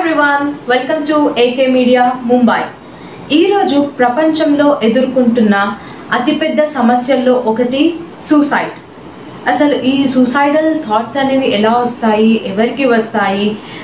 Everyone welcome to AK media Mumbai ఈరోజు ప్రపంచంలో ఎదుర్కొంటున్న అతిపెద్ద సమస్యల్లో ఒకటి సూసైడ్ అసలు ఈ సూసైడల్ థాట్స్ అనేవి ఎలా వస్తాయి ఎవరికి వస్తాయి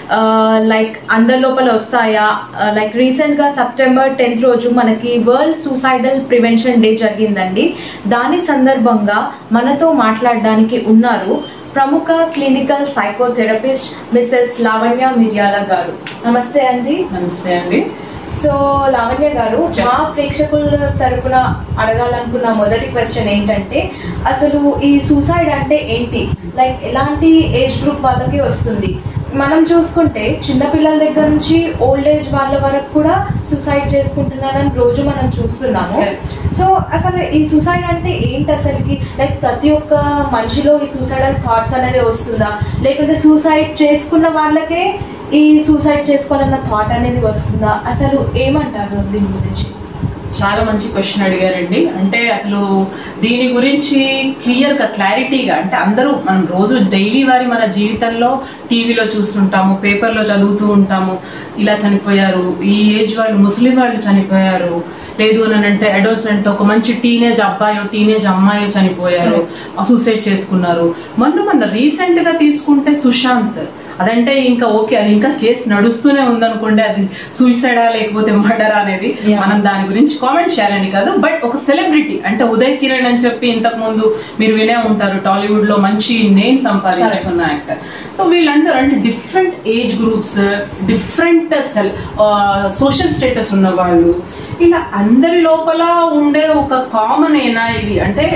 లైక్ అందరి లోపల వస్తాయా లైక్ రీసెంట్గా సెప్టెంబర్ టెన్త్ రోజు మనకి వరల్డ్ సూసైడల్ ప్రివెన్షన్ డే జరిగిందండి దాని సందర్భంగా మనతో మాట్లాడడానికి ఉన్నారు ప్రముఖ clinical psychotherapist Mrs Lavanya Miryala గారు నమస్తే అండి నమస్తే అండి సో లావణ్య గారు చెప్పండి. మా ప్రేక్షకుల తరపున అడగాలనుకున్న మొదటి క్వశ్చన్ ఏంటంటే అసలు ఈ సూసైడ్ అంటే ఏంటి లైక్ ఎలాంటి ఏజ్ గ్రూప్ వాళ్ళకి వస్తుంది మనం చూసుకుంటే చిన్నపిల్లల దగ్గర నుంచి ఓల్డ్ ఏజ్ వాళ్ళ వరకు కూడా సూసైడ్ చేసుకుంటున్నారని రోజు మనం చూస్తున్నాము Correct. సో అసలు ఈ సూసైడ్ అంటే ఏంటి అసలుకి లైక్ ప్రతి ఒక్క మనిషిలో ఈ సూసైడల్ థాట్స్ అనేది వస్తుందా లేకుంటే సూసైడ్ చేసుకున్న వాళ్ళకే ఈ సూసైడ్ చేసుకోవాలన్న థాట్ అనేది వస్తుందా అసలు ఏమంటారు దీని గురించి చాలా మంచి క్వశ్చన్ అడిగారండి అంటే అసలు దీని గురించి క్లియర్ గా క్లారిటీగా అంటే అందరూ మనం రోజు డైలీ వారి మన జీవితంలో టీవీలో చూస్తుంటాము పేపర్లో చదువుతూ ఉంటాము ఇలా చనిపోయారు ఈ ఏజ్ వాళ్ళు ముస్లిం వాళ్ళు చనిపోయారు లేదు అని అంటే అడల్ట్స్ అంటే ఒక మంచి టీనేజ్ అబ్బాయో టీనేజ్ అమ్మాయో చనిపోయారు సూసైడ్ చేసుకున్నారు మొన్న మొన్న రీసెంట్ గా తీసుకుంటే సుశాంత్ అదంటే ఇంకా ఓకే అది ఇంకా కేసు నడుస్తూనే ఉందనుకోండి అది సూసైడా లేకపోతే మర్డర్ అనేది Yeah. మనం దాని గురించి కామెంట్ చేయాలని కాదు బట్ ఒక సెలబ్రిటీ అంటే ఉదయ్ కిరణ్ అని చెప్పి ఇంతకు ముందు మీరు వినే ఉంటారు టాలీవుడ్ లో మంచి నేమ్ సంపాదించుకున్న యాక్టర్ సో వీళ్ళందరూ అంటే different age groups different cell social status ఉన్న వాళ్ళు ఇలా అందరి లోపల ఉండే ఒక కామన్ ఏనా ఇది అంటే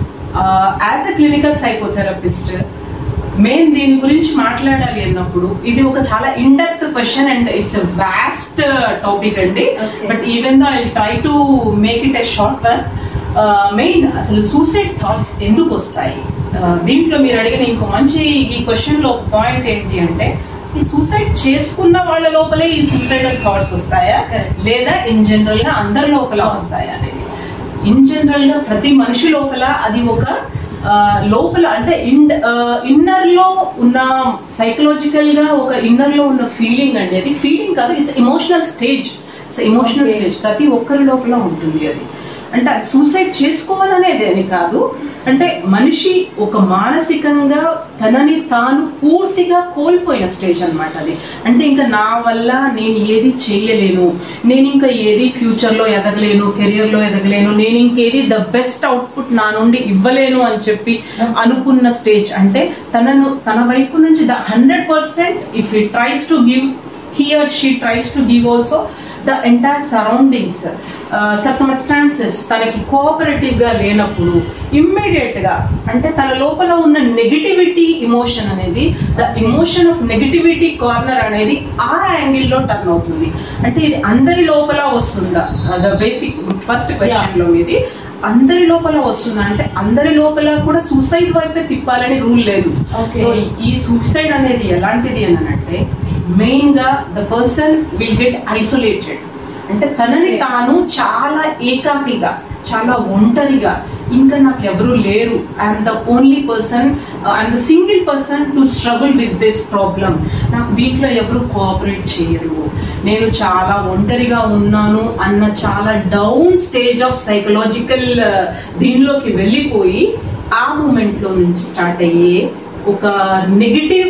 as a clinical psychotherapist main దీని గురించి మాట్లాడాలి అన్నప్పుడు ఇది ఒక చాలా in depth question and it's vast topic అండి Okay. But even though I try to make it a short one main అసలు సూసైడ్ థాట్స్ ఎందుకు వస్తాయి Uh, దీంట్లో మీరు అడిగిన ఇంకో మంచి ఈ క్వశ్చన్ లో పాయింట్ ఏంటి అంటే ఈ సూసైడ్ చేసుకున్న వాళ్ళ లోపలే ఈ సూసైడల్ థాట్స్ వస్తాయా Correct. లేదా ఇన్ జనరల్ గా అందరి లోపల వస్తాయా అనేది ఇన్ జనరల్ గా ప్రతి మనిషి లోపల అది ఒక ఆ, లోపల అంటే ఇన్ ఇన్నర్ లో ఉన్న సైకలాజికల్ గా ఒక ఇన్నర్ లో ఉన్న ఫీలింగ్ అండి అది ఫీలింగ్ కాదు it's emotional stage it's emotional Okay. Stage ప్రతి ఒక్కరి లోపల ఉంటుంది అది అంటే అది సూసైడ్ చేసుకోవాలనేది అని కాదు అంటే మనిషి ఒక మానసికంగా తనని తాను పూర్తిగా కోల్పోయిన స్టేజ్ అన్నమాట అది అంటే ఇంకా నా వల్ల నేను ఏది చేయలేను నేను ఇంకా ఏది ఫ్యూచర్ లో ఎదగలేను కెరియర్ లో ఎదగలేను నేను ఇంకేది ద బెస్ట్ అవుట్పుట్ నా నుండి ఇవ్వలేను అని చెప్పి అనుకున్న స్టేజ్ అంటే తనను తన వైపు నుంచి the hundred percent if he tries to give he or she tries to give also the entire surroundings circumstances తనకి కోఆపరేటివ్ గా లేనప్పుడు ఇమ్మీడియట్ గా అంటే తన లోపల ఉన్న నెగిటివిటీ ఇమోషన్ అనేది the emotion of negativity corner అనేది ఆ యాంగిల్ లో టర్న్ అవుతుంది అంటే ఇది అందరి లోపల వస్తుందా ద బేసిక్ ఫస్ట్ క్వశ్చన్ లో ఇది అందరి లోపల వస్తుందా అంటే అందరి లోపల కూడా సూసైడ్ వైపే తిప్పాలని రూల్ లేదు Okay. సో ఈ సూసైడ్ అనేది ఎలాంటిది అని అంటే మెయిన్ గా the person will get isolated అంటే తనని Okay. తాను చాలా ఏకాకిగా చాలా ఒంటరిగా ఇంకా నాకు ఎవరు లేరు I'm the only person I'm the single person to struggle with this problem నాకు దీంట్లో ఎవరు కోఆపరేట్ చేయరు నేను చాలా ఒంటరిగా ఉన్నాను అన్న చాలా డౌన్ స్టేజ్ ఆఫ్ సైకలాజికల్ దీనిలోకి వెళ్ళిపోయి ఆ మూమెంట్ లో నుంచి స్టార్ట్ అయ్యే ఒక నెగిటివ్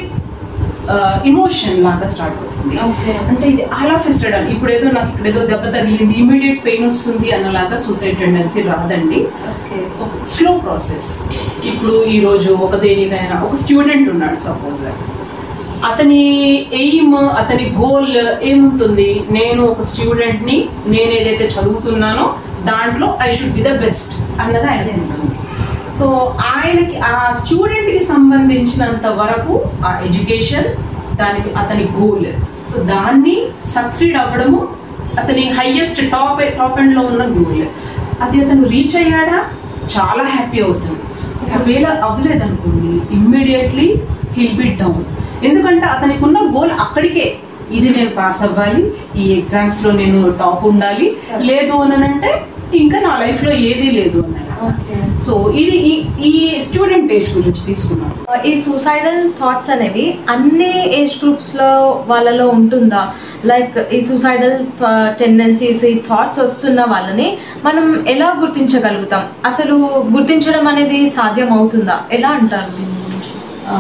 ఇమోషన్ లాగా స్టార్ట్ అవుతుంది ఓకే అంటే ఇది అలా ఫెస్టెడ్ అని ఇప్పుడు ఏదో నాకు ఇక్కడ ఏదో దెబ్బ తగిలింది ఇమీడియట్ పెయిన్ వస్తుంది అన్నలాగా సూసైడ్ టెండెన్సీ రాదండి ఓకే స్లో ప్రాసెస్ ఇప్పుడు ఈ రోజు ఒక దేనికైనా ఒక స్టూడెంట్ ఉన్నాడు సపోజ్ అతని ఎయిమ్ అతని గోల్ ఏముంటుంది నేను ఒక స్టూడెంట్ ని నేను ఏదైతే చదువుతున్నానో దాంట్లో I should be the best అన్నది ఆయన ఉంటుంది సో ఆయనకి ఆ స్టూడెంట్ కి సంబంధించినంత వరకు ఆ ఎడ్యుకేషన్ దానికి అతని గోల్ సో దాన్ని సక్సీడ్ అవ్వడము అతని హైయెస్ట్ టాప్ టాప్ ఎండ్ లో ఉన్న గోల్ అది అతను రీచ్ అయ్యాడా చాలా హ్యాపీ అవుతాడు ఒకవేళ అవ్వలేదనుకోండి ఇమ్మీడియట్లీ హిల్ బి డౌన్ ఎందుకంటే అతనికి ఉన్న గోల్ అక్కడికే ఇది నేను పాస్ అవ్వాలి ఈ ఎగ్జామ్స్ లో నేను టాప్ ఉండాలి లేదు అని అంటే ఇంకా నా లైఫ్ లో ఏదీ లేదు అన్నగా ఓకే సో ఇది ఈ- ఈ స్టూడెంట్ ఏజ్ గురించి తీసుకున్నాం ఈ సూసైడల్ థాట్స్ అనేవి అన్ని ఏజ్ గ్రూప్స్ లో వాళ్ళలో ఉంటుందా లైక్ ఈ సూసైడల్ టెండెన్సీస్ ఈ థాట్స్ వస్తున్న వాళ్ళని మనం ఎలా గుర్తించగలుగుతాం అసలు గుర్తించడం అనేది సాధ్యం అవుతుందా ఎలా అంటారు దీని గురించి ఆ,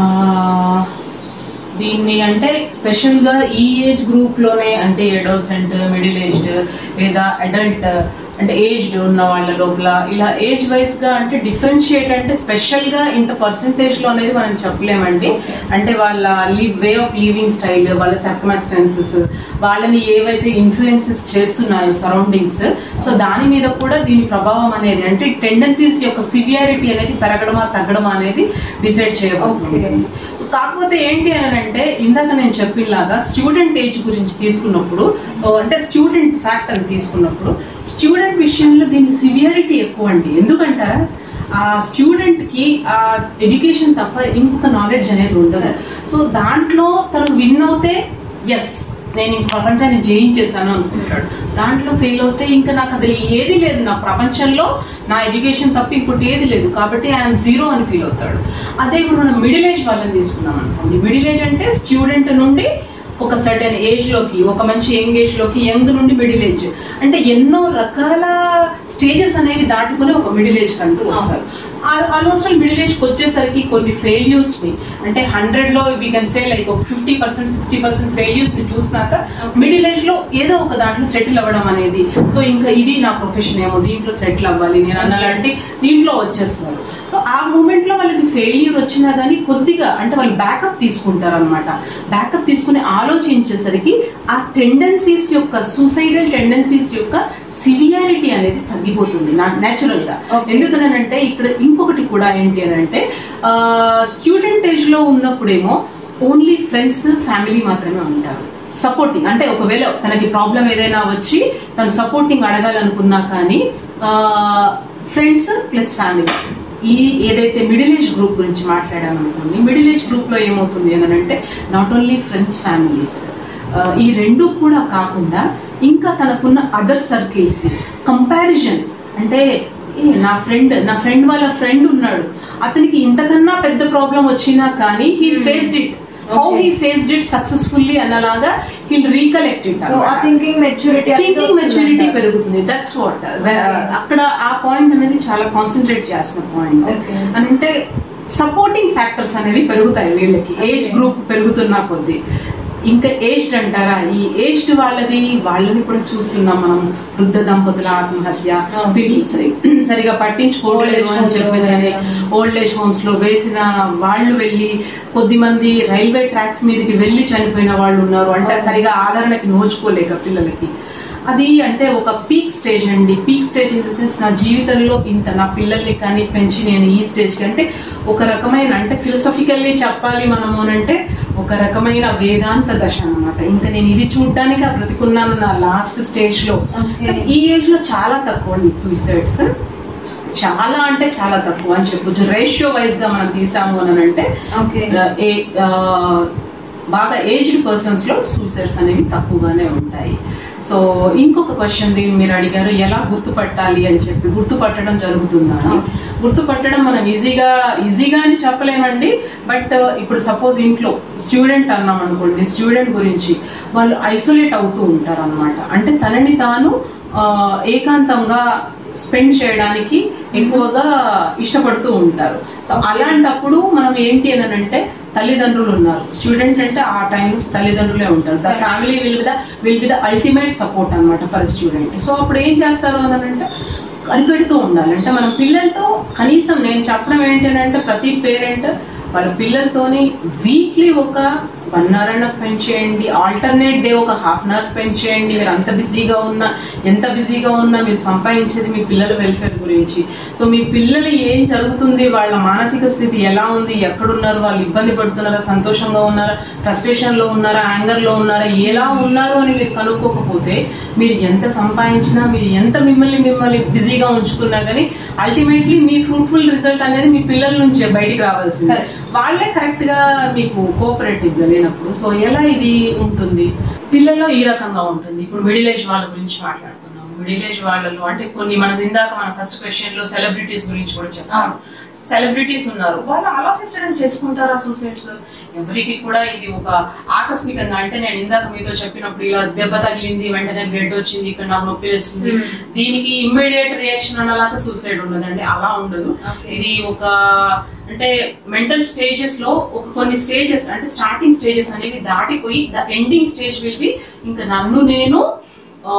దీన్ని అంటే స్పెషల్ గా ఈ ఏజ్ గ్రూప్ లోనే అంటే అడల్ట్సెంట్ మిడిల్ ఏజ్డ్ లేదా అడల్ట్ అంటే ఏజ్డ్ ఉన్న వాళ్ళ లోపల ఇలా ఏజ్ వైస్ గా అంటే డిఫరెన్షియేట్ అంటే స్పెషల్ గా ఇంత పర్సంటేజ్ లో అనేది మనం చెప్పలేమండి అంటే వాళ్ళ live way of living style వాళ్ళ సర్కమస్టాన్సెస్ వాళ్ళని ఏవైతే ఇన్ఫ్లుయెన్సెస్ చేస్తున్నాయో సరౌండింగ్స్ సో దాని మీద కూడా దీని ప్రభావం అనేది అంటే టెండెన్సీస్ యొక్క సివియారిటీ అనేది పెరగడమా తగ్గడమా అనేది డిసైడ్ చేయబడుతుంది Okay. సో కాకపోతే ఏంటి అని అంటే ఇందాక నేను చెప్పినలాగా స్టూడెంట్ ఏజ్ గురించి తీసుకున్నప్పుడు ఓ అంటే స్టూడెంట్ ఫ్యాక్ట్ అని తీసుకున్నప్పుడు స్టూడెంట్ విషయంలో దీని సివియారిటీ ఎక్కువ అండి ఎందుకంటారా ఆ స్టూడెంట్ కి ఆ ఎడ్యుకేషన్ తప్ప ఇంకొక నాలెడ్జ్ అనేది ఉండదు సో దాంట్లో తను విన్ అవుతే ఎస్ నేను ఇంక ప్రపంచాన్ని జయించేశాను అనుకుంటాడు దాంట్లో ఫెయిల్ అవుతే ఇంకా నాకు అది ఏది లేదు నా ప్రపంచంలో నా ఎడ్యుకేషన్ తప్ప ఇంకోటి ఏది లేదు కాబట్టి ఐఎమ్ జీరో అని ఫీల్ అవుతాడు అదే ఇప్పుడు మనం మిడిల్ ఏజ్ వాళ్ళని తీసుకున్నాం అనుకోండి మిడిల్ ఏజ్ అంటే స్టూడెంట్ నుండి ఒక సర్టెన్ ఏజ్ లోకి ఒక మంచి యంగ్ ఏజ్ లోకి యంగ్ నుండి మిడిల్ ఏజ్ అంటే ఎన్నో రకాల స్టేజెస్ అనేవి దాటుకుని ఒక మిడిల్ ఏజ్ కంటూ వస్తారు ఆల్మోస్ట్ మిడిల్ ఏజ్ కి వచ్చేసరికి కొన్ని ఫెయిల్యూర్స్ ని అంటే హండ్రెడ్ లో వీ కెన్ సే లైక్ ఒక fifty percent sixty percent failures ని చూసినాక మిడిల్ ఏజ్ లో ఏదో ఒక దాంట్లో సెటిల్ అవ్వడం అనేది సో ఇంకా ఇది నా ప్రొఫెషన్ ఏమో దీంట్లో సెటిల్ అవ్వాలి నేను అన్నలాంటి దీంట్లో వచ్చేస్తారు సో ఆ మూమెంట్ లో వాళ్ళకి ఫెయిల్యూర్ వచ్చినా కానీ కొద్దిగా అంటే వాళ్ళు బ్యాకప్ తీసుకుంటారు అనమాట బ్యాకప్ తీసుకుని ఆలోచించేసరికి ఆ టెండెన్సీస్ యొక్క సూసైడల్ టెండెన్సీస్ యొక్క సివియారిటీ అనేది తగ్గిపోతుంది న్యాచురల్ గా Okay. ఎందుకనంటే ఇక్కడ ఇంకొకటి కూడా ఏంటి అని అంటే స్టూడెంట్ ఏజ్ లో ఉన్నప్పుడేమో ఓన్లీ ఫ్రెండ్స్ ఫ్యామిలీ మాత్రమే ఉంటారు సపోర్టింగ్ అంటే ఒకవేళ తనకి ప్రాబ్లం ఏదైనా వచ్చి తను సపోర్టింగ్ అడగాలనుకున్నా కానీ ఫ్రెండ్స్ ప్లస్ ఫ్యామిలీ ఈ ఏదైతే మిడిల్ ఏజ్ గ్రూప్ గురించి మాట్లాడామనుకోండి మిడిల్ ఏజ్ గ్రూప్ లో ఏమవుతుంది అని అంటే నాట్ ఓన్లీ ఫ్రెండ్స్ ఫ్యామిలీస్ ఈ రెండు కూడా కాకుండా ఇంకా తనకున్న అదర్ సర్కిల్స్ కంపారిజన్ అంటే ఏ, నా ఫ్రెండ్ నా ఫ్రెండ్ వాళ్ళ ఫ్రెండ్ ఉన్నాడు అతనికి ఇంతకన్నా పెద్ద ప్రాబ్లం వచ్చినా కానీ he faced it how Okay. He faced it successfully అన్నలాగా హిల్ రీకలెక్ట్ ఇట్ సో ఆ థింకింగ్ మెచ్యూరిటీ థింకింగ్ మెచ్యూరిటీ పెరుగుతుంది దట్స్ వాట్ అక్కడ ఆ పాయింట్ అనేది చాలా కాన్సన్ట్రేట్ చేసిన పాయింట్ Okay. అని అంటే సపోర్టింగ్ ఫ్యాక్టర్స్ అనేవి పెరుగుతాయి వీళ్ళకి ఏజ్ Okay. గ్రూప్ పెరుగుతున్న కొద్దీ ఇంకా ఏజ్డ్ అంటారా ఈ ఏజ్డ్ వాళ్ళది వాళ్ళని కూడా చూస్తున్నాం మనం వృద్ధ దంపతుల ఆత్మహత్య అవును. పిల్లలు సరి- సరిగా పట్టించుకోవట్లేదు Old age అని home లో చెప్పేసి అని వేయడం. ఓల్డ్ ఏజ్ హోమ్స్ లో వేసిన వాళ్ళు వెళ్ళి కొద్ది మంది రైల్వే ట్రాక్స్ మీదకి వెళ్ళి చనిపోయిన వాళ్ళు ఉన్నారు అంటే అవును. సరిగా ఆదరణకి నోచుకోలేక పిల్లలకి అది అంటే ఒక పీక్ స్టేజ్ అండి peak stage in the sense నా జీవితంలో ఇంత నా పిల్లల్ని కానీ పెంచి నేను ఈ స్టేజ్ కి అంటే ఒక రకమైన అంటే ఫిలసాఫికల్లీ చెప్పాలి మనము అని అంటే ఒక రకమైన వేదాంత దశ అన్నమాట ఇంకా నేను ఇది చూడడానికి బ్రతికున్నాను నా లాస్ట్ స్టేజ్ లో Okay. కానీ ఈ ఏజ్ లో చాలా తక్కువ అండి సూసైడ్స్ చాలా అంటే చాలా తక్కువ అని చెప్పొచ్చు రేషియో వైజ్ గా మనం తీసాము అని అంటే ఓకే ఆ, ఏ- ఆ, బాగా ఏజ్డ్ పర్సన్స్ లో సూసైడ్స్ అనేవి తక్కువగానే ఉంటాయి సో ఇంకొక క్వశ్చన్ దీన్ని మీరు అడిగారు ఎలా గుర్తుపట్టాలి అని చెప్పి గుర్తుపట్టడం జరుగుతుందా అని ఆ. గుర్తుపట్టడం మనం ఈజీగా ఈజీగా అని చెప్పలేమండి బట్ ఇప్పుడు సపోజ్ ఇంట్లో స్టూడెంట్ అన్నాం అనుకోండి స్టూడెంట్ గురించి వాళ్ళు ఐసోలేట్ అవుతూ ఉంటారు అనమాట అంటే తనని తాను ఆ, ఏకాంతంగా స్పెండ్ చేయడానికి ఎక్కువగా ఇష్టపడుతూ ఉంటారు సో అలాంటప్పుడు మనం ఏంటి అని అంటే తల్లిదండ్రులు ఉన్నారు స్టూడెంట్ అంటే ఆ టైంలో తల్లిదండ్రులే ఉంటారు the family will be the will be the ultimate support అన్నమాట ఫర్ స్టూడెంట్ సో అప్పుడు ఏం చేస్తారు అని అంటే కనిపెడుతూ ఉండాలి అంటే మన పిల్లలతో కనీసం నేను చెప్పడం ఏంటి అని అంటే ప్రతి పేరెంట్ వాళ్ళ పిల్లలతోని వీక్లీ ఒక వన్ అవర్ అయినా స్పెండ్ చేయండి ఆల్టర్నేట్ డే ఒక హాఫ్ అన్ అవర్ స్పెండ్ చేయండి మీరు అంత బిజీగా ఉన్నా ఎంత బిజీగా ఉన్నా మీరు సంపాదించేది మీ పిల్లల వెల్ఫేర్ గురించి సో మీ పిల్లలు ఏం జరుగుతుంది వాళ్ళ మానసిక స్థితి ఎలా ఉంది ఎక్కడున్నారు వాళ్ళు ఇబ్బంది పడుతున్నారా సంతోషంగా ఉన్నారా ఫ్రస్ట్రేషన్ లో ఉన్నారా యాంగర్ లో ఉన్నారా ఎలా ఉన్నారు అని మీరు కనుక్కోకపోతే మీరు ఎంత సంపాదించినా మీరు ఎంత మిమ్మల్ని మిమ్మల్ని బిజీగా ఉంచుకున్నా కానీ అల్టిమేట్లీ మీ ఫ్రూట్ఫుల్ రిజల్ట్ అనేది మీ పిల్లల నుంచే బయటికి రావాల్సింది Correct. వాళ్ళే కరెక్ట్ గా మీకు కోఆపరేటివ్ గా లేనప్పుడు సో ఎలా ఇది ఉంటుంది పిల్లల్లో ఈ రకంగా ఉంటుంది ఇప్పుడు మిడిల్ ఏజ్ వాళ్ళ గురించి మాట్లాడుకున్నాం మిడిల్ ఏజ్ వాళ్ళలో అంటే కొన్ని మనం ఇందాక మన ఫస్ట్ క్వశ్చన్ లో సెలబ్రిటీస్ గురించి కూడా చెప్పాను సెలబ్రిటీస్ ఉన్నారు వాళ్ళు అలా ఫెస్టివల్ చేసుకుంటారా సూసైడ్స్ ఎవరికి కూడా ఇది ఒక ఆకస్మికంగా అంటే నేను ఇందాక మీతో చెప్పినప్పుడు ఇలా దెబ్బ తగిలింది వెంటనే బ్లడ్ వచ్చింది ఇక్కడ నాకు నొప్పి వేస్తుంది Hmm. దీనికి ఇమ్మీడియట్ రియాక్షన్ అనేలాగా సూసైడ్ ఉండదండి అలా ఉండదు Okay. ఇది ఒక అంటే మెంటల్ స్టేజెస్ లో ఒక కొన్ని స్టేజెస్ అంటే స్టార్టింగ్ స్టేజెస్ అనేవి దాటిపోయి the ending stage will be ఇంకా నన్ను నేను ఆ,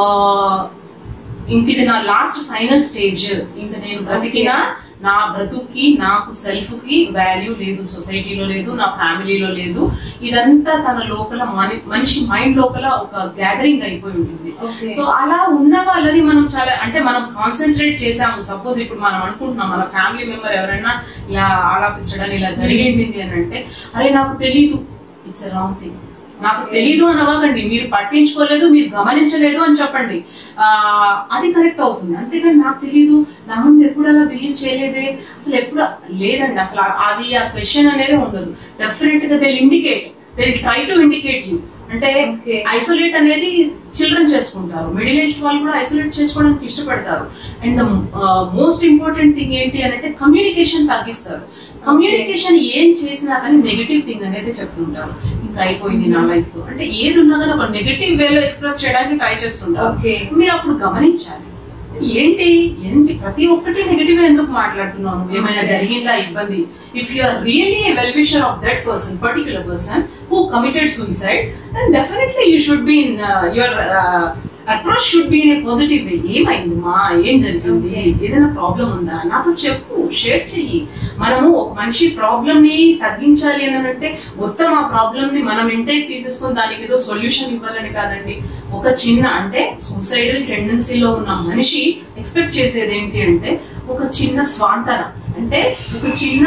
ఇంక ఇది నా లాస్ట్ ఫైనల్ స్టేజ్ ఇంకా నేను బ్రతికినా నా బ్రతుక్కి నాకు సెల్ఫ్ కి వాల్యూ లేదు సొసైటీలో లేదు నా ఫ్యామిలీలో లేదు ఇదంతా తన లోపల మని- మనిషి మైండ్ లోపల ఒక గ్యాదరింగ్ అయిపోయి ఉంటుంది Okay. సో అలా ఉన్న వాళ్ళని మనం చాలా అంటే మనం కాన్సన్ట్రేట్ చేసాము సపోజ్ ఇప్పుడు మనం అనుకుంటున్నాం మన ఫ్యామిలీ మెంబర్ ఎవరైనా ఇలా ఆలాపిస్తాడని ఇలా జరిగింది అని అంటే అరే నాకు తెలీదు ఇట్స్ రాంగ్ థింగ్ నాకు తెలీదు అని అవ్వకండి మీరు పట్టించుకోలేదు మీరు గమనించలేదు అని చెప్పండి ఆ అది కరెక్ట్ అవుతుంది అంతేగాని నాకు తెలీదు నా ముందు ఎప్పుడు అలా బిహేవ్ చేయలేదే అసలు ఎప్పుడు లేదండి అసలు ఆ- అది ఆ క్వశ్చన్ అనేది ఉండదు డెఫినెట్ గా they indicate they try to indicate you అంటే Okay. ఐసోలేట్ అనేది చిల్డ్రన్ చేసుకుంటారు మిడిల్ ఏజ్ వాళ్ళు కూడా ఐసోలేట్ చేసుకోవడానికి ఇష్టపడతారు and the most important thing ఏంటి అని అంటే కమ్యూనికేషన్ తగ్గిస్తారు కమ్యూనికేషన్ ఏం చేసినా కానీ నెగిటివ్ థింగ్ అనేది చెప్తుంటారు ఇంకా అయిపోయింది నా లైఫ్ అంటే ఏది ఉన్నా కానీ ఒక నెగిటివ్ వేలో ఎక్స్ప్రెస్ చేయడానికి ట్రై చేస్తుంటారు Okay. మీరు అప్పుడు గమనించాలి ఏంటి ఏంటి ప్రతి ఒక్కటి నెగిటివ్ ఎందుకు మాట్లాడుతున్నాను ఏమైనా జరిగిందా ఇబ్బంది if you are really well wisher of that person particular person who committed suicide then definitely you should be in your approach should be in positive way ఏమైంది మా ఏం జరిగింది Okay. ఏదైనా ప్రాబ్లం ఉందా నాతో చెప్పు షేర్ చెయ్యి మనము ఒక మనిషి ప్రాబ్లమ్ ని తగ్గించాలి అని అంటే మొత్తం ఆ ప్రాబ్లమ్ ని మనం ఇంటేక్ తీసేసుకొని దానికి ఏదో సొల్యూషన్ ఇవ్వాలని కాదండి ఒక చిన్న అంటే సూసైడల్ టెండెన్సీలో ఉన్న మనిషి ఎక్స్పెక్ట్ చేసేది ఏంటి అంటే ఒక చిన్న స్వాంతన అంటే ఒక చిన్న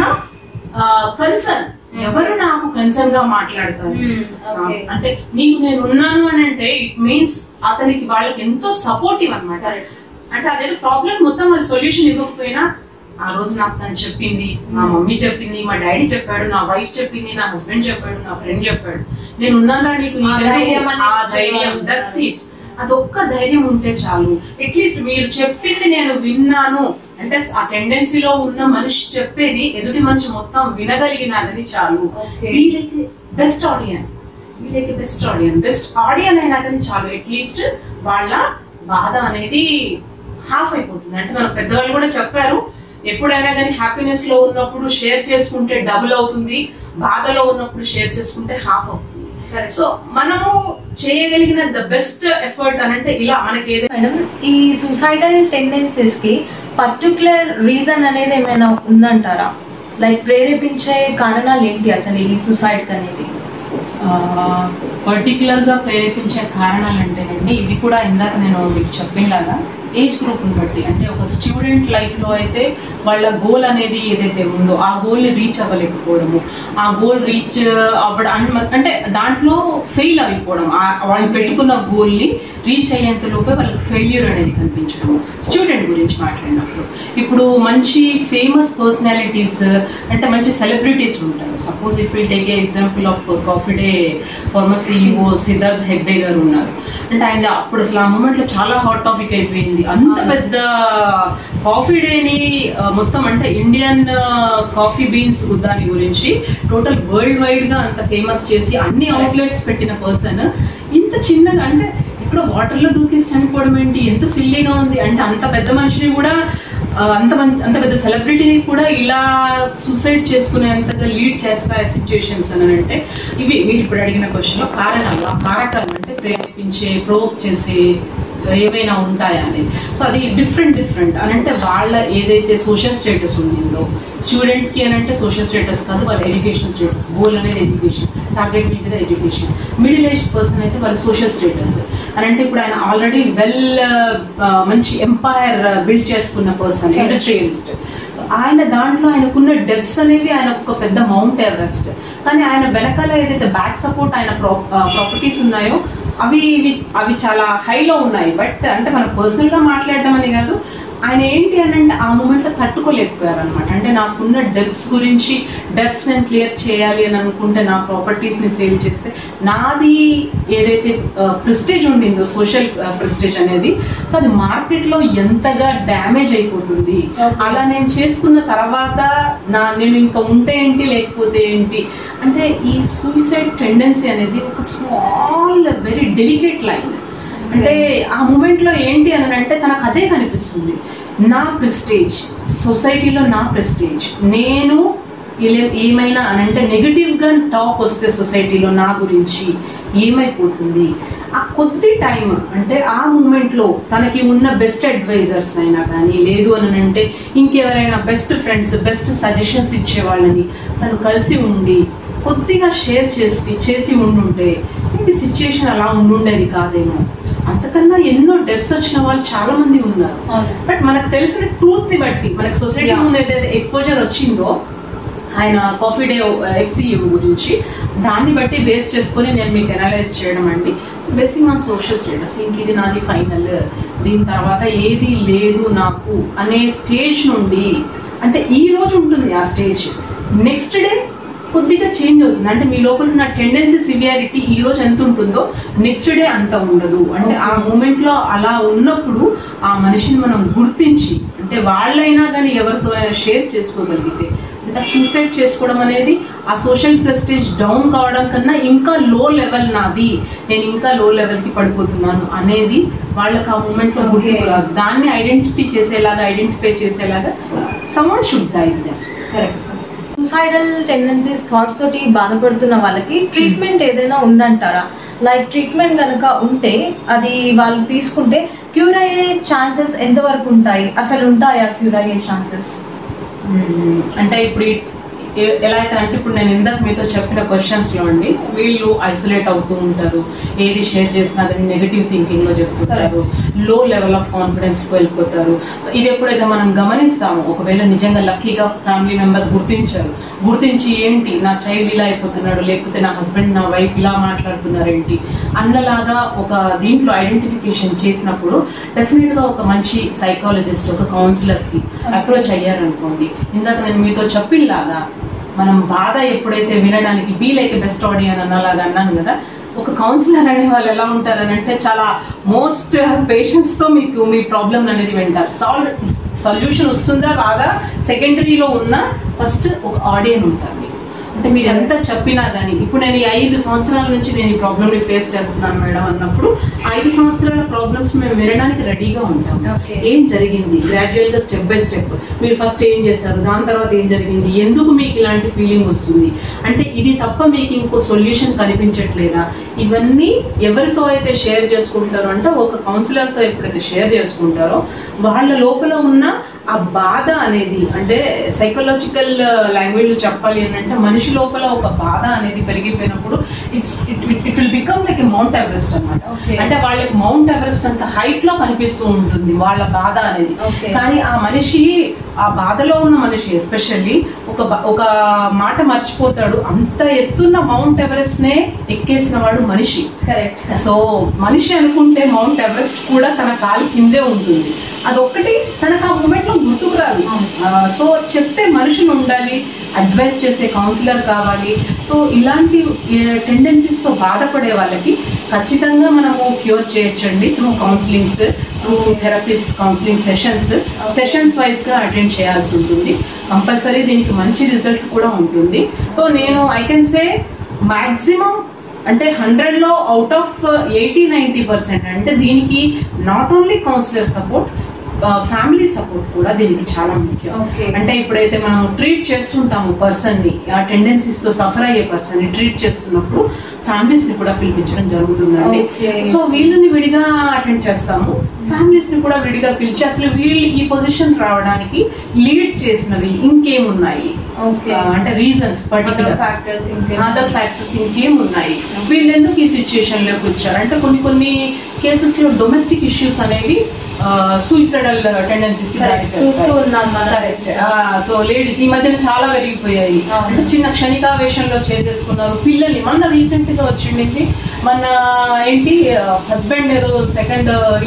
కన్సర్న్ ఎవరు నాకు కన్సర్న్ గా మాట్లాడతారు Hmm, okay. అంటే నీకు నేను ఉన్నాను అని అంటే ఇట్ మీన్స్ అతనికి వాళ్ళకి ఎంతో సపోర్టివ్ అన్నమాట Correct. అంటే అదేదో ప్రాబ్లం మొత్తం సొల్యూషన్ ఇవ్వకపోయినా ఆ రోజు నాకు తను చెప్పింది మా మమ్మీ చెప్పింది మా డాడీ చెప్పాడు నా వైఫ్ చెప్పింది నా హస్బెండ్ చెప్పాడు నా ఫ్రెండ్ చెప్పాడు నేను ఉన్నానా నీకు ఆ నీకెందుకు? ధైర్యం అనేది ఆ ధైర్యం ఇచ్చేవాళ్ళు దట్స్ ఇట్ అదొక్క ధైర్యం ఉంటే చాలు అట్లీస్ట్ మీరు చెప్పింది నేను విన్నాను అంటే ఆ టెండెన్సీలో ఉన్న మనిషి చెప్పేది ఎదుటి మనిషి మొత్తం వినగలిగినానని చాలు Okay. వీలైతే బెస్ట్ ఆడియన్ వీలైతే బెస్ట్ ఆడియన్ బెస్ట్ ఆడియన్ అయినా కానీ చాలు అట్లీస్ట్ వాళ్ళ బాధ అనేది హాఫ్ అయిపోతుంది అంటే మన పెద్దవాళ్ళు కూడా చెప్పారు ఎప్పుడైనా కానీ హ్యాపీనెస్ లో ఉన్నప్పుడు షేర్ చేసుకుంటే డబుల్ అవుతుంది బాధలో ఉన్నప్పుడు షేర్ చేసుకుంటే హాఫ్ అవుతుంది Correct. సో మనము చేయగలిగిన ద బెస్ట్ ఎఫర్ట్ అని అంటే ఇలా మనకి ఏదైనా మేడం ఈ సూసైడల్ టెండెన్సీస్ కి పర్టికులర్ రీజన్ అనేది ఏమైనా ఉందంటారా లైక్ ప్రేరేపించే కారణాలు ఏంటి అసలు ఈ సూసైడ్ అనేది పర్టికులర్ గా ప్రేరేపించే కారణాలు అంటేనండి ఇది కూడా ఇందాక నేను మీకు చెప్పినలాగా ఏజ్ గ్రూప్ ని బట్టి అంటే ఒక స్టూడెంట్ లైఫ్ లో అయితే వాళ్ళ గోల్ అనేది ఏదైతే ఉందో ఆ గోల్ ని రీచ్ అవ్వలేకపోవడము ఆ గోల్ రీచ్ అవ్వడం అన్- అంటే దాంట్లో ఫెయిల్ అయిపోవడం ఆ- వాళ్ళు పెట్టుకున్న గోల్ ని రీచ్ అయ్యేంత లోపే వాళ్ళకి ఫెయిల్యూర్ అనేది కనిపించడం స్టూడెంట్ గురించి మాట్లాడినప్పుడు ఇప్పుడు మంచి ఫేమస్ పర్సనాలిటీస్ అంటే మంచి సెలబ్రిటీస్ ఉంటారు suppose if will take example of coffee day former CEO Siddharth Hegde garu ఉన్నారు అంటే ఆయన అప్పుడు అసలు ఆ మూమెంట్ లో చాలా హాట్ టాపిక్ అయిపోయింది అంత పెద్ద కాఫీ డేని మొత్తం అంటే ఇండియన్ కాఫీ బీన్స్ దాని గురించి టోటల్ వరల్డ్ వైడ్ గా అంత ఫేమస్ చేసి అన్ని అవుట్లెట్స్ పెట్టిన పర్సన్ ఇంత చిన్నగా అంటే ఇప్పుడు వాటర్ లో దూకేసి చనిపోవడం ఏంటి ఎంత సిల్లీగా ఉంది అంటే అంత పెద్ద మనిషిని కూడా ఆ, అంత మంచి అంత పెద్ద సెలబ్రిటీని కూడా ఇలా సూసైడ్ చేసుకునేంతగా లీడ్ చేస్తాయి సిచ్యుయేషన్స్ అని అంటే ఇవి మీరు ఇప్పుడు అడిగిన క్వశ్చన్ లో కారణాలు ఆ కారకాలు అంటే ప్రేరేపించే ప్రోవోక్ చేసే ఏమైనా ఉంటాయా అని సో అది డిఫరెంట్ డిఫరెంట్ అని అంటే వాళ్ళ ఏదైతే సోషల్ స్టేటస్ ఉండిందో స్టూడెంట్ కి అని అంటే సోషల్ స్టేటస్ కాదు వాళ్ళ ఎడ్యుకేషన్ స్టేటస్ గోల్ అనేది ఎడ్యుకేషన్ టార్గెట్ విల్ మీద ఎడ్యుకేషన్ మిడిల్ ఏజ్ పర్సన్ అయితే వాళ్ళ సోషల్ స్టేటస్ అని అంటే ఇప్పుడు ఆయన ఆల్రెడీ వెల్ మంచి ఎంపైర్ బిల్డ్ చేసుకున్న పర్సన్ ఇండస్ట్రియలిస్ట్ సో ఆయన దాంట్లో ఆయనకున్న డెబ్స్ అనేవి ఆయన ఒక పెద్ద మౌంట్ ఎవరెస్ట్ కానీ ఆయన వెనకాల ఏదైతే బ్యాక్ సపోర్ట్ ఆయన ప్రాపర్టీస్ ఉన్నాయో అవి ఇవి అవి చాలా హైలో ఉన్నాయి బట్ అంటే మనం పర్సనల్ గా మాట్లాడడం అని కాదు ఆయన ఏంటి అని అంటే ఆ మూమెంట్ లో తట్టుకోలేకపోయారు అనమాట అంటే నాకున్న డెబ్స్ గురించి డెబ్స్ నేను క్లియర్ చేయాలి అని అనుకుంటే నా ప్రాపర్టీస్ ని సేల్ చేస్తే నాది ఏదైతే ప్రెస్టేజ్ ఉండిందో సోషల్ ప్రెస్టేజ్ అనేది సో అది మార్కెట్ లో ఎంతగా డ్యామేజ్ అయిపోతుంది Okay. అలా నేను చేసుకున్న తర్వాత నా నేను ఇంకా ఉంటే ఏంటి లేకపోతే ఏంటి అంటే ఈ సూసైడ్ టెండెన్సీ అనేది ఒక స్మాల్ వెరీ డెలికేట్ లైన్ అంటే ఆ మూమెంట్ లో ఏంటి అని అంటే తనకు అదే కనిపిస్తుంది నా ప్రెస్టేజ్ సొసైటీలో నా ప్రెస్టేజ్ నేను ఇలా- ఏమైనా అని అంటే నెగిటివ్ గా టాక్ వస్తే సొసైటీలో నా గురించి ఏమైపోతుంది ఆ కొద్ది టైం అంటే ఆ మూమెంట్ లో తనకి ఉన్న బెస్ట్ అడ్వైజర్స్ అయినా కానీ లేదు అని అంటే ఇంకెవరైనా బెస్ట్ ఫ్రెండ్స్ బెస్ట్ సజెషన్స్ ఇచ్చే వాళ్ళని తను కలిసి ఉండి కొద్దిగా షేర్ చేసి చేసి ఉండుంటే ఈ సిచ్యుయేషన్ అలా ఉండుండేది కాదేమో అంతకన్నా ఎన్నో డెప్స్ వచ్చిన వాళ్ళు చాలా మంది ఉన్నారు బట్ మనకు తెలిసిన ట్రూత్ ని బట్టి మనకి సొసైటీ Yeah. ముందు ఏదైతే ఎక్స్పోజర్ వచ్చిందో ఆయన కాఫీ డే ఎక్సీఎం గురించి దాన్ని బట్టి బేస్ చేసుకొని నేను మీకు అనలైజ్ చేయడం అండి బేసింగ్ ఆన్ సోషల్ స్టేటస్ ఇంక ఇది నాది ఫైనల్ దీని తర్వాత ఏది లేదు నాకు అనే స్టేజ్ నుండి అంటే ఈ రోజు ఉంటుంది ఆ స్టేజ్ నెక్స్ట్ డే కొద్దిగా చేంజ్ అవుతుంది అంటే మీ లోపల ఉన్న టెండెన్సీ సివియారిటీ ఈ రోజు ఎంత ఉంటుందో నెక్స్ట్ డే అంత ఉండదు అంటే ఆ మూమెంట్ లో అలా ఉన్నప్పుడు ఆ మనిషిని మనం గుర్తించి అంటే వాళ్ళైనా కానీ ఎవరితో అయినా షేర్ చేసుకోగలిగితే అంటే సూసైడ్ చేసుకోవడం అనేది ఆ సోషల్ ప్రెస్టేజ్ డౌన్ కావడం కన్నా ఇంకా లో లెవెల్ నాది నేను ఇంకా లో లెవెల్ కి పడిపోతున్నాను అనేది వాళ్ళకి ఆ మూమెంట్ లో Okay. గుర్తుకు రాదు దాన్ని ఐడెంటిటీ చేసేలాగా ఐడెంటిఫై చేసేలాగా someone should guide them correct suicidal tendencies thoughts తోటి బాధపడుతున్న వాళ్ళకి ట్రీట్మెంట్ ఏదైనా ఉందంటారా లైక్ ట్రీట్మెంట్ కనుక ఉంటే అది వాళ్ళు తీసుకుంటే క్యూర్ అయ్యే ఛాన్సెస్ ఎంతవరకు ఉంటాయి అసలు ఉంటాయా క్యూర్ అయ్యే ఛాన్సెస్ మ్మ్. అంటే ఇప్పుడు ఈ- ఎ- ఎలా అయితే అంటే ఇప్పుడు నేను ఇందాక మీతో చెప్పిన క్వశ్చన్స్ లో అండి వీళ్ళు ఐసోలేట్ అవుతూ ఉంటారు ఏది షేర్ చేసినా కానీ నెగిటివ్ థింకింగ్ లో చెప్తుంటారు లో లెవెల్ ఆఫ్ కాన్ఫిడెన్స్ కి వెళ్ళిపోతారు సో ఇది ఎప్పుడైతే మనం గమనిస్తామో ఒకవేళ నిజంగా లక్కీగా ఫ్యామిలీ మెంబర్ గుర్తించారు గుర్తించి ఏంటి నా చైల్డ్ ఇలా అయిపోతున్నాడు లేకపోతే నా హస్బెండ్ నా వైఫ్ ఇలా మాట్లాడుతున్నారు ఏంటి అన్నలాగా ఒక దీంట్లో ఐడెంటిఫికేషన్ చేసినప్పుడు డెఫినెట్ గా ఒక మంచి సైకాలజిస్ట్ ఒక కౌన్సిలర్ కి అప్రోచ్ అయ్యారనుకోండి ఇందాక నేను మీతో చెప్పినలాగా మనం బాధ ఎప్పుడైతే వినడానికి బీ లైక్ బెస్ట్ ఆడియన్ అన్నలాగా అన్నాను కదా ఒక కౌన్సిలర్ అనే వాళ్ళు ఎలా ఉంటారని అంటే చాలా మోస్ట్ పేషెన్స్ తో మీకు మీ ప్రాబ్లం అనేది వింటారు సాల్వ్ సొల్యూషన్ వస్తుందా రాదా సెకండరీలో ఉన్న ఫస్ట్ ఒక ఆడియన్ ఉంటారు మీకు అంటే మీరు ఎంత చెప్పినా కానీ ఇప్పుడు నేను ఈ ఐదు సంవత్సరాల నుంచి నేను ఈ ప్రాబ్లమ్ ని ఫేస్ చేస్తున్నాను మేడం అన్నప్పుడు ఐదు సంవత్సరాల ప్రాబ్లమ్స్ మేము వినడానికి రెడీగా ఉంటాం Okay. ఏం జరిగింది గ్రాడ్యువల్ గా స్టెప్ బై స్టెప్ మీరు ఫస్ట్ ఏం చేశారు దాని తర్వాత ఏం జరిగింది ఎందుకు మీకు ఇలాంటి ఫీలింగ్ వస్తుంది అంటే ఇది తప్ప మీకు ఇంకో సొల్యూషన్ కనిపించట్లేదా ఇవన్నీ ఎవరితో అయితే షేర్ చేసుకుంటారో అంటే ఒక కౌన్సిలర్ తో ఎప్పుడైతే షేర్ చేసుకుంటారో వాళ్ళ లోపల ఉన్న ఆ బాధ అనేది అంటే సైకలాజికల్ లాంగ్వేజ్ లో చెప్పాలి అని అంటే మనిషి లోపల ఒక బాధ అనేది పెరిగిపోయినప్పుడు it's it will become like Mount Everest అన్నమాట Okay. అంటే వాళ్ళకి మౌంట్ ఎవరెస్ట్ అంత హైట్ లో కనిపిస్తూ ఉంటుంది వాళ్ళ బాధ అనేది Okay. కానీ ఆ మనిషి ఆ బాధలో ఉన్న మనిషి ఎస్పెషల్లీ ఒక బ- ఒక మాట మర్చిపోతాడు అంత ఎత్తున్న మౌంట్ ఎవరెస్ట్ నే ఎక్కేసిన వాడు మనిషి కరెక్ట్ సో మనిషి అనుకుంటే మౌంట్ ఎవరెస్ట్ కూడా తన కాలు కిందే ఉంటుంది అదొక్కటి తనకు ఆ మూమెంట్ లో గుర్తుకు రాదు ఆ, సో చెప్పే మనుషులు ఉండాలి అడ్వైస్ చేసే కౌన్సిలర్ కావాలి సో ఇలాంటి టెండెన్సీస్ తో బాధపడే వాళ్ళకి ఖచ్చితంగా మనము క్యూర్ చేయొచ్చండి through counsellings through therapies counselling sessions sessions wise గా అటెండ్ చేయాల్సి ఉంటుంది కంపల్సరీ దీనికి మంచి రిజల్ట్ కూడా ఉంటుంది సో నేను ఐ కెన్ సే మాక్సిమం అంటే హండ్రెడ్ లో out of eighty ninety percent అంటే దీనికి not only counsellor support family support కూడా దీనికి చాలా ముఖ్యం Okay. అంటే ఇప్పుడైతే మనం ట్రీట్ చేస్తుంటాము పర్సన్ ని ఆ టెండెన్సీస్ తో సఫర్ అయ్యే పర్సన్ ని ట్రీట్ చేస్తున్నప్పుడు ఫ్యామిలీస్ ని కూడా పిలిపించడం జరుగుతుందండి Okay. సో వీళ్ళని విడిగా అటెండ్ చేస్తాము ఫ్యామిలీస్ ని కూడా విడిగా పిలిచి అసలు వీళ్ళు ఈ పొజిషన్ రావడానికి లీడ్ చేసినవి ఇంకేమున్నాయి ఓకే ఆ, అంటే reasons particular factors other factors ఇంకేం ఉన్నాయి వీళ్ళు ఎందుకు ఈ సిచ్యుయేషన్ లోకి వచ్చారు అంటే కొన్ని కొన్ని కేసెస్ లో డొమెస్టిక్ ఇష్యూస్ అనేవి సూయిసైడల్ టెండెన్సీస్ కి దారి చూస్తూ చేస్తాయి ఉన్నాం మనం కరెక్ట్ సో లేడీస్ ఈ మధ్యన చాలా పెరిగిపోయాయి అవును. అంటే చిన్న క్షణికావేశంలో చేసేసుకున్నారు పిల్లల్ని మన రీసెంట్ గా వచ్చిండింది మన ఏంటి హస్బెండ్ ఏదో సెకండ్ ఇలిసిట్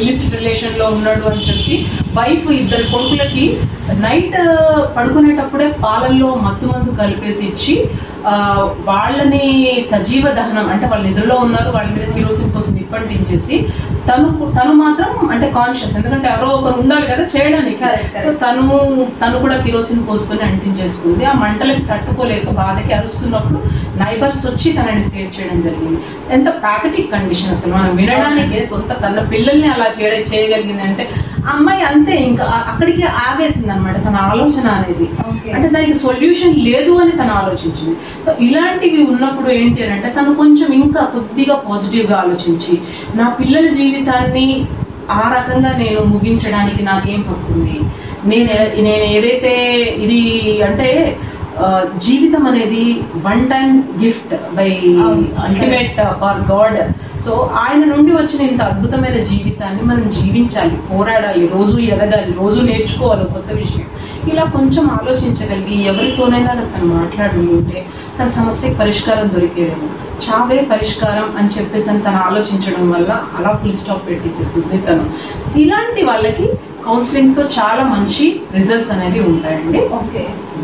సిచ్యువేషన్ లో ఉన్నాడు అని చెప్పి వైఫ్ ఇద్దరు కొడుకులకి నైట్ పడుకునేటప్పుడే పాలల్లో మత్తు మందు కలిపేసి ఇచ్చి ఆ, వాళ్ళని సజీవ దహనం అంటే వాళ్ళు నిద్రలో ఉన్నారు వాళ్ళ మీద కిరోసిన్ కోసం నిప్పంటించేసి తను తను మాత్రం అంటే కాన్షియస్ ఎందుకంటే ఎవరో ఒకరు ఉండాలి కదా చేయడానికి Correct, correct. సో తను తను కూడా కిరోసిన్ పోసుకొని అంటించేసుకుంది ఆ మంటలకి తట్టుకోలేక బాధకి అరుస్తున్నప్పుడు నైబర్స్ వచ్చి తనని సేవ్ చేయడం జరిగింది ఎంత ప్యాథటిక్ కండిషన్ అసలు మనం వినడానికి సొంత తన పిల్లల్ని అలా చేయడం చేయగలిగింది అంటే ఆ అమ్మాయి అంతే ఇంకా ఆ- అక్కడికి ఆగేసింది అనమాట తన ఆలోచన అనేది Okay. అంటే దానికి సొల్యూషన్ లేదు అని తను ఆలోచించింది సో ఇలాంటివి ఉన్నప్పుడు ఏంటి అని అంటే తను కొంచెం ఇంకా కొద్దిగా పాజిటివ్ గా ఆలోచించి నా పిల్లల జీవితాన్ని ఆ రకంగా నేను ముగించడానికి నాకేం హక్కు ఉంది నేను ఏ- నేను ఏదైతే ఇది అంటే ఆ, జీవితం అనేది వన్ టైం గిఫ్ట్ బై అవును. అల్టిమేట్ ఫర్ గాడ్ సో ఆయన నుండి వచ్చిన ఇంత అద్భుతమైన జీవితాన్ని మనం జీవించాలి పోరాడాలి రోజు ఎదగాలి రోజు నేర్చుకోవాలి ఒక కొత్త విషయం ఇలా కొంచెం ఆలోచించగలిగి ఎవరితోనైనా తను మాట్లాడి ఉంటే తన సమస్యకి పరిష్కారం దొరికేదేమో చావే పరిష్కారం అని చెప్పేసి అని తను ఆలోచించడం వల్ల అలా ఫుల్ స్టాప్ పెట్టించేసింది తను ఇలాంటి వాళ్ళకి కౌన్సిలింగ్ తో చాలా మంచి రిజల్ట్స్ అనేవి ఉంటాయండి ఓకే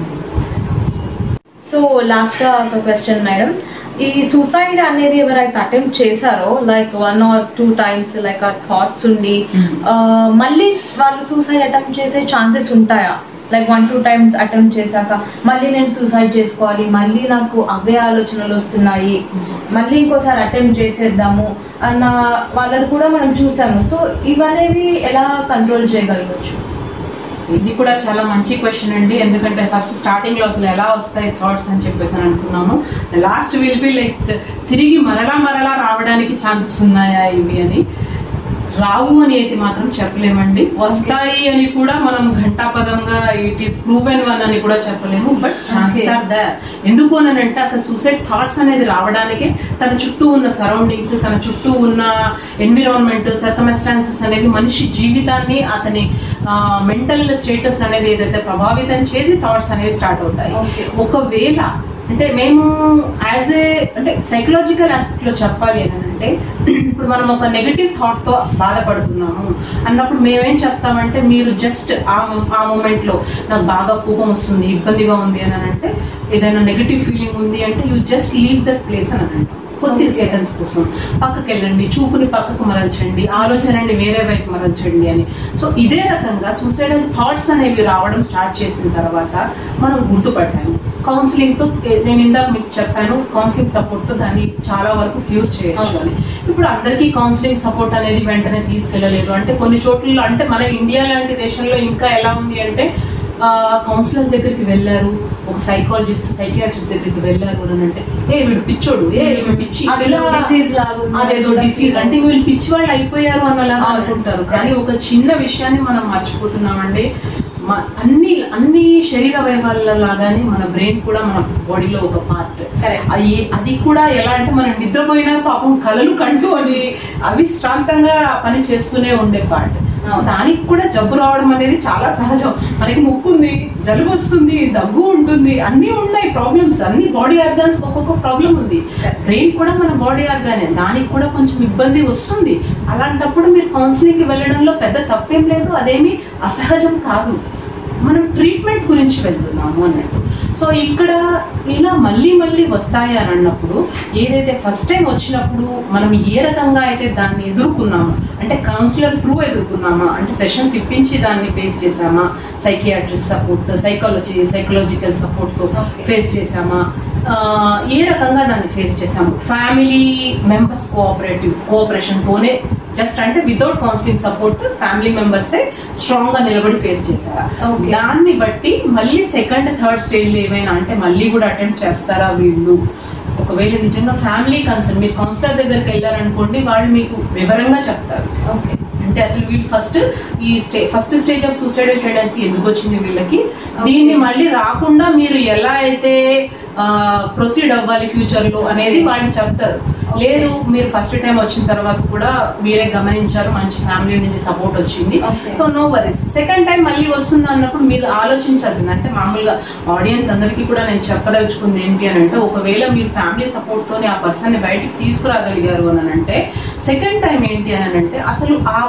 సో లాస్ట్ గా ఒక క్వశ్చన్ మేడం ఈ సూసైడ్ అనేది ఎవరైతే అటెంప్ట్ చేశారో like one or two times like ఆ థాట్స్ ఉండి ఆ, మళ్ళీ వాళ్ళు సూసైడ్ అటెంప్ట్ చేసే ఛాన్సెస్ ఉంటాయా like one two times attempt చేశాక మళ్ళీ నేను సూసైడ్ చేసుకోవాలి మళ్ళీ నాకు అవే ఆలోచనలు వస్తున్నాయి మళ్ళీ ఇంకోసారి అటెంప్ట్ చేసేద్దాము అన్న వాళ్ళది కూడా మనం చూసాము సో ఇవనేవి ఎలా కంట్రోల్ చేయగలగచ్చు ఇది కూడా చాలా మంచి క్వశ్చన్ అండి ఎందుకంటే ఫస్ట్ స్టార్టింగ్ లో అసలు ఎలా వస్తాయి థాట్స్ అని చెప్పేసి అని అనుకున్నాము లాస్ట్ విల్ బి లైక్ తిరిగి మరలా మరలా రావడానికి ఛాన్సెస్ ఉన్నాయా ఇవి అని రావు అని అయితే మాత్రం చెప్పలేమండి వస్తాయి అని కూడా మనం ఘంటాపదంగా ఇట్ ఈస్ ప్రూవెన్ వన్ అని కూడా చెప్పలేము but chances Okay. Are there ఎందుకు అని అంటే అసలు సూసైడ్ థాట్స్ అనేది రావడానికి తన చుట్టూ ఉన్న సరౌండింగ్స్ తన చుట్టూ ఉన్న ఎన్విరాన్మెంట్ సర్కమెస్టాన్సెస్ అనేవి మనిషి జీవితాన్ని అతని మెంటల్ స్టేటస్ అనేది ఏదైతే ప్రభావితం చేసి థాట్స్ అనేవి స్టార్ట్ అవుతాయి Okay. ఒకవేళ అంటే మేము యాజ్ ఏ అంటే సైకలాజికల్ ఆస్పెక్ట్ లో చెప్పాలి అని అంటే ఇప్పుడు మనం ఒక నెగటివ్ థాట్ తో బాధపడుతున్నాము అన్నప్పుడు మేమేం చెప్తామంటే మీరు జస్ట్ ఆ mo- ఆ మూమెంట్ లో నాకు బాగా కోపం వస్తుంది ఇబ్బందిగా ఉంది అని అంటే ఏదైనా నెగటివ్ ఫీలింగ్ ఉంది అంటే you just leave that place అని అంటాం కొద్ది Okay. సెకండ్స్ కోసం పక్కకి వెళ్ళండి చూపుని పక్కకు మరల్చండి ఆలోచనని వేరే వైపు మరల్చండి అని సో ఇదే రకంగా సూసైడల్ థాట్స్ అనేవి రావడం స్టార్ట్ చేసిన తర్వాత మనం గుర్తుపట్టాము కౌన్సిలింగ్ తో నేను ఇందాక మీకు చెప్పాను కౌన్సిలింగ్ సపోర్ట్ తో దాన్ని చాలా వరకు క్యూర్ చేయొచ్చు అని ఇప్పుడు అందరికీ కౌన్సిలింగ్ సపోర్ట్ అనేది వెంటనే తీసుకెళ్ళలేదు అంటే కొన్ని చోట్ల అంటే మన ఇండియా లాంటి దేశంలో ఇంకా ఎలా ఉంది అంటే కౌన్సిలర్ దగ్గరికి వెళ్ళారు ఒక సైకాలజిస్ట్ సైకియాట్రిస్ట్ దగ్గరికి వెళ్ళారు అని అంటే ఏ వీడు పిచ్చోడు ఏ వీడు పిచ్చి అదేదో ఇలా- disease లాగా ఉంది. అదేదో డిసీజ్ అంటే ఇంక వీళ్ళు పిచ్చి వాళ్ళు అయిపోయారు అన్నలాగా అవును. అనుకుంటారు కానీ ఒక చిన్న విషయాన్ని మనం మర్చిపోతున్నామండి మ- అన్ని అన్ని శరీర అవయవాల లాగానే మన బ్రెయిన్ కూడా మన బాడీలో ఒక పార్ట్ Correct. అది అది కూడా ఎలా అంటే మనం నిద్రపోయినా పాపం కలలు కంటూ అది అవిశ్రాంతంగా పని చేస్తూనే ఉండే పార్ట్ అవును. దానికి కూడా జబ్బు రావడం అనేది చాలా సహజం మనకి ముక్కు ఉంది జలుబు వస్తుంది దగ్గు ఉంటుంది అన్ని ఉన్నాయి ప్రాబ్లమ్స్ అన్ని బాడీ ఆర్గాన్స్ ఒక్కొక్క ప్రాబ్లం ఉంది బ్రెయిన్ కూడా మన బాడీ ఆర్గానే దానికి కూడా కొంచెం ఇబ్బంది వస్తుంది అలాంటప్పుడు మీరు కౌన్సిలింగ్ కి వెళ్ళడంలో పెద్ద తప్పేం లేదు అదేమి అసహజం కాదు మనం ట్రీట్మెంట్ గురించి వెళ్తున్నాము అన్నట్టు సో ఇక్కడ ఇలా మళ్ళీ మళ్ళీ వస్తాయి అని అన్నప్పుడు ఏదైతే ఫస్ట్ టైం వచ్చినప్పుడు మనం ఏ రకంగా అయితే దాన్ని ఎదుర్కొన్నామో అంటే కౌన్సిలర్ త్రూ ఎదుర్కొన్నామా అంటే సెషన్స్ ఇప్పించి దాన్ని ఫేస్ చేసామా psychiatrist support psychology psychological support తో Okay. ఫేస్ చేసామా ఆ, ఏ రకంగా దాన్ని ఫేస్ చేసాము ఫ్యామిలీ మెంబర్స్ కోఆపరేటివ్ కోఆపరేషన్ తోనే జస్ట్ అంటే వితౌట్ కౌన్సిలింగ్ సపోర్ట్ ఫ్యామిలీ మెంబర్సే స్ట్రాంగ్ గా నిలబడి ఫేస్ చేశారా Okay. దాన్ని బట్టి మళ్ళీ సెకండ్ థర్డ్ స్టేజ్ లో ఏమైనా అంటే మళ్ళీ కూడా అటెంప్ట్ చేస్తారా వీళ్ళు ఒకవేళ నిజంగా ఫ్యామిలీ కన్సర్న్ మీరు కౌన్సిలర్ దగ్గరికి వెళ్ళారనుకోండి వాళ్ళు మీకు వివరంగా చెప్తారు ఓకే అంటే అసలు వీళ్ళు ఫస్ట్ ఈ stay first stage of suicidal tendency ఎందుకు వచ్చింది వీళ్ళకి దీన్ని మళ్ళీ రాకుండా మీరు ఎలా అయితే ప్రొసీడ్ అవ్వాలి ఫ్యూచర్ లో అనేది వాళ్ళు చెప్తారు లేదు మీరు ఫస్ట్ టైం వచ్చిన తర్వాత కూడా మీరే గమనించారు మంచి ఫ్యామిలీ నుంచి సపోర్ట్ వచ్చింది Okay. So no worries second time మళ్ళీ వస్తుంది అన్నప్పుడు మీరు ఆలోచించాల్సింది అంటే మామూలుగా ఆడియన్స్ అందరికీ కూడా నేను చెప్పదలుచుకుంది ఏంటి అని అంటే ఒకవేళ మీరు ఫ్యామిలీ సపోర్ట్ తోని ఆ పర్సన్ ని బయటికి తీసుకురాగలిగారు అని అంటే సెకండ్ టైం ఏంటి అని అంటే అసలు ఆ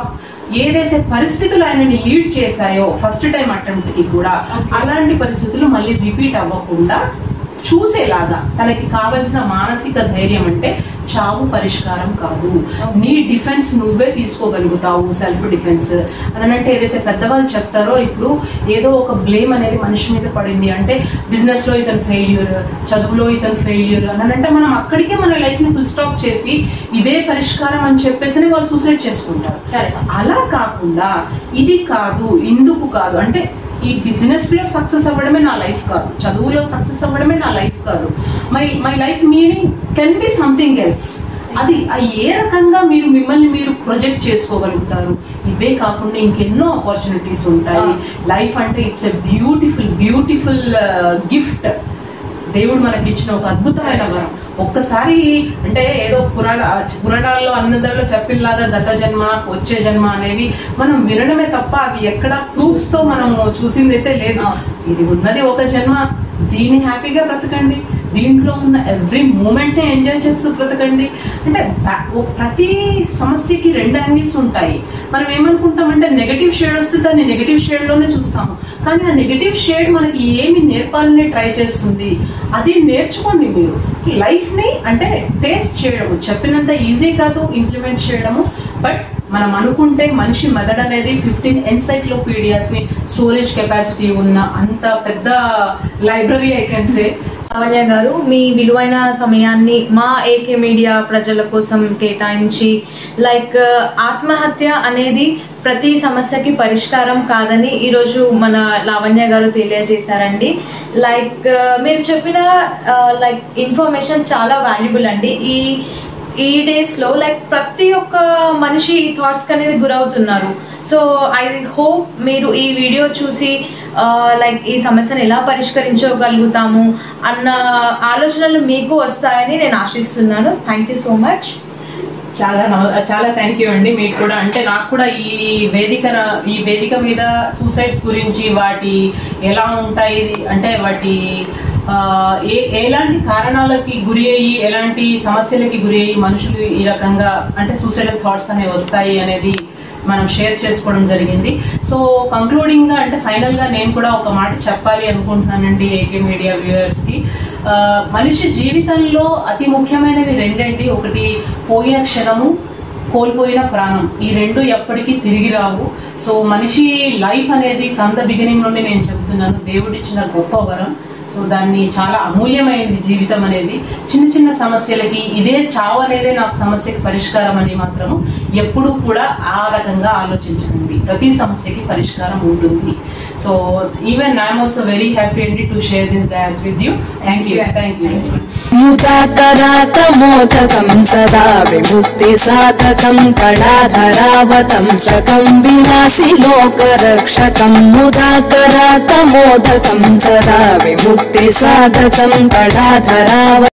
ఏదైతే పరిస్థితులు ఆయనని లీడ్ చేశాయో ఫస్ట్ టైం అటెంప్ట్ కి కూడా అలాంటి పరిస్థితులు మళ్ళీ రిపీట్ అవ్వకుండా చూసేలాగా తనకి కావలసిన మానసిక ధైర్యం అంటే చావు పరిష్కారం కాదు నీ డిఫెన్స్ నువ్వే తీసుకోగలుగుతావు సెల్ఫ్ డిఫెన్స్ అని అంటే ఏదైతే పెద్దవాళ్ళు చెప్తారో ఇప్పుడు ఏదో ఒక బ్లేమ్ అనేది మనిషి మీద పడింది అంటే బిజినెస్ లో ఇతను ఫెయిల్యూర్ చదువులో ఇతను ఫెయిల్యూర్ అని అంటే మనం అక్కడికే మన లైఫ్ ని ఫుల్ స్టాప్ చేసి ఇదే పరిష్కారం అని చెప్పేసి వాళ్ళు సూసైడ్ చేసుకుంటారు Correct. అలా కాకుండా ఇది కాదు ఇందుకు కాదు అంటే ఈ బిజినెస్ లో సక్సెస్ అవ్వడమే నా లైఫ్ కాదు చదువులో సక్సెస్ అవ్వడమే నా లైఫ్ కాదు my my life meaning can be something else అది ఆ ఏ రకంగా మీరు మిమ్మల్ని మీరు ప్రొజెక్ట్ చేసుకోగలుగుతారు ఇవే కాకుండా ఇంకెన్నో ఆపర్చునిటీస్ ఉంటాయి లైఫ్ అంటే it's a beautiful beautiful gift దేవుడు మనకి ఇచ్చిన ఒక అద్భుతమైన వరం ఒక్కసారి అంటే ఏదో పురాణ పురాణాల్లో అన్నదాల్లో చెప్పినలాగా గత జన్మ వచ్చే జన్మ అనేవి మనం వినడమే తప్ప అవి ఎక్కడ ప్రూఫ్స్ తో మనం చూసిందైతే లేదు అవును. ఇది ఉన్నది ఒక జన్మ దీన్ని హ్యాపీగా బ్రతకండి దీంట్లో ఉన్న ఎవ్రీ మూమెంట్ ఎంజాయ్ చేస్తూ బ్రతకండి అంటే బా- ఓ- ప్రతి సమస్యకి రెండు యాంగిల్స్ ఉంటాయి మనం ఏమనుకుంటామంటే నెగటివ్ షేడ్ వస్తే దాన్ని నెగటివ్ షేడ్ లోనే చూస్తాము కానీ ఆ నెగటివ్ షేడ్ మనకి ఏమి నేర్పాలని ట్రై చేస్తుంది అది నేర్చుకోండి మీరు లైఫ్ ని అంటే టేస్ట్ చేయడము చెప్పినంత ఈజీ కాదు ఇంప్లిమెంట్ చేయడము బట్ మనం అనుకుంటే మనిషి మెదడు అనేది ఫిఫ్టీన్ ఎన్సైక్లోపీడియాస్ ని స్టోరేజ్ కెపాసిటీ ఉన్న అంత పెద్ద library I can say Lavanya garu మీ విలువైన సమయాన్ని మా ఏకే మీడియా ప్రజల కోసం కేటాయించి లైక్ ఆత్మహత్య అనేది ప్రతి సమస్యకి పరిష్కారం కాదని ఈరోజు మన లావణ్య గారు తెలియజేశారండి లైక్ మీరు చెప్పిన లైక్ ఇన్ఫర్మేషన్ చాలా వాల్యుబుల్ అండి ఈ ఈ డేస్ లో లైక్ ప్రతి ఒక్క మనిషి ఈ థాట్స్ అనేది గురవుతున్నారు సో ఐ హోప్ మీరు ఈ వీడియో చూసి లైక్ ఈ సమస్యను ఎలా పరిష్కరించగలుగుతాము అన్న ఆలోచనలు మీకు వస్తాయని నేను ఆశిస్తున్నాను థ్యాంక్ యూ సో మచ్ చాలా నమ- చాలా థ్యాంక్ యూ అండి మీకు కూడా అంటే నాకు కూడా ఈ వేదిక ఈ వేదిక మీద సూసైడ్స్ గురించి వాటి ఎలా ఉంటాయి అంటే వాటి ఆ, ఏ ఎలాంటి కారణాలకి గురి అయ్యి ఎలాంటి సమస్యలకి గురి అయ్యి మనుషులు ఈ రకంగా అంటే సూసైడల్ థాట్స్ అనేవి వస్తాయి అనేది మనం షేర్ చేసుకోవడం జరిగింది సో కంక్లూడింగ్ గా అంటే ఫైనల్ గా నేను కూడా ఒక మాట చెప్పాలి అనుకుంటున్నానండి ఏకే మీడియా వ్యూవర్స్ కి ఆ, మనిషి జీవితంలో అతి ముఖ్యమైనవి రెండండి ఒకటి పోయిన క్షణము కోల్పోయిన ప్రాణం ఈ రెండు ఎప్పటికీ తిరిగి రావు సో మనిషి లైఫ్ అనేది ఫ్రమ్ ద బిగినింగ్ నుండి నేను చెప్తున్నాను దేవుడిచ్చిన గొప్ప వరం సో దాన్ని చాలా అమూల్యమైనది జీవితం అనేది చిన్న చిన్న సమస్యలకి ఇదే చావు అనేదే నాకు సమస్యకి పరిష్కారం అని మాత్రము ఎప్పుడూ కూడా ఆ రకంగా ఆలోచించకండి ప్రతి సమస్యకి పరిష్కారం ఉంటుంది so even I'm also very happy అండి to share this dance with you thank you thank you very much मुदाकरातमोदकं सदा विमुक्तिसाधकं कणाधरावतं सकं विनाशि लोकरक्षकं मुदाकरातमोदकं सदा विमुक्तिसाधकं कणाधराव